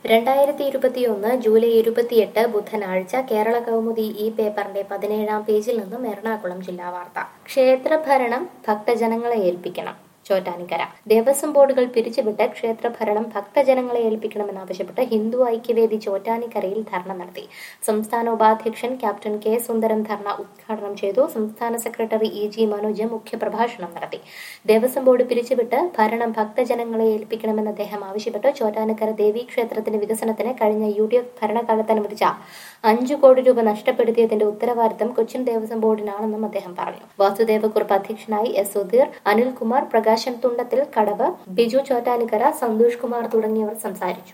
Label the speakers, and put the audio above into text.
Speaker 1: രണ്ടായിരത്തി ഇരുപത്തിയൊന്ന് ജൂലൈ ഇരുപത്തിയെട്ട് ബുധനാഴ്ച കേരള കൗമുദി ഈ പേപ്പറിന്റെ പതിനേഴാം പേജിൽ നിന്നും എറണാകുളം ജില്ലാ വാർത്ത ക്ഷേത്രഭരണം ഭക്തജനങ്ങളെ ഏൽപ്പിക്കണം ചോറ്റാനിക്കര ദേവസ്വം ബോർഡുകൾ പിരിച്ചുവിട്ട് ക്ഷേത്രഭരണം ഭക്തജനങ്ങളെ ഏൽപ്പിക്കണമെന്നാവശ്യപ്പെട്ട് ഹിന്ദു ഐക്യവേദി ചോറ്റാനിക്കരയിൽ ധർണ നടത്തി സംസ്ഥാന ഉപാധ്യക്ഷൻ ക്യാപ്റ്റൻ കെ സുന്ദരൻ ധർണ ഉദ്ഘാടനം ചെയ്തു സംസ്ഥാന സെക്രട്ടറി ഇ ജി മനോജ് മുഖ്യപ്രഭാഷണം നടത്തി ദേവസ്വം ബോർഡ് പിരിച്ചുവിട്ട് ഭരണം ഭക്തജനങ്ങളെ ഏൽപ്പിക്കണമെന്ന് അദ്ദേഹം ആവശ്യപ്പെട്ടു ചോറ്റാനിക്കര ദേവീ ക്ഷേത്രത്തിന്റെ വികസനത്തിന് കഴിഞ്ഞ യു ഡി എഫ് ഭരണകാലത്ത് അനുവദിച്ച അഞ്ചു കോടി രൂപ നഷ്ടപ്പെടുത്തിയതിന്റെ ഉത്തരവാദിത്തം കൊച്ചിൻ ദേവസ്വം ബോർഡിനാണെന്നും അദ്ദേഹം പറഞ്ഞു വാസുദേവക്കുറുപ്പ് അധ്യക്ഷനായി എസ് സുധീർ അനിൽകുമാർ പ്രകാശൻ തുണ്ടത്തിൽ കടവ് ബിജു ചോറ്റാനിക്കര സന്തോഷ് കുമാർ തുടങ്ങിയവർ സംസാരിച്ചു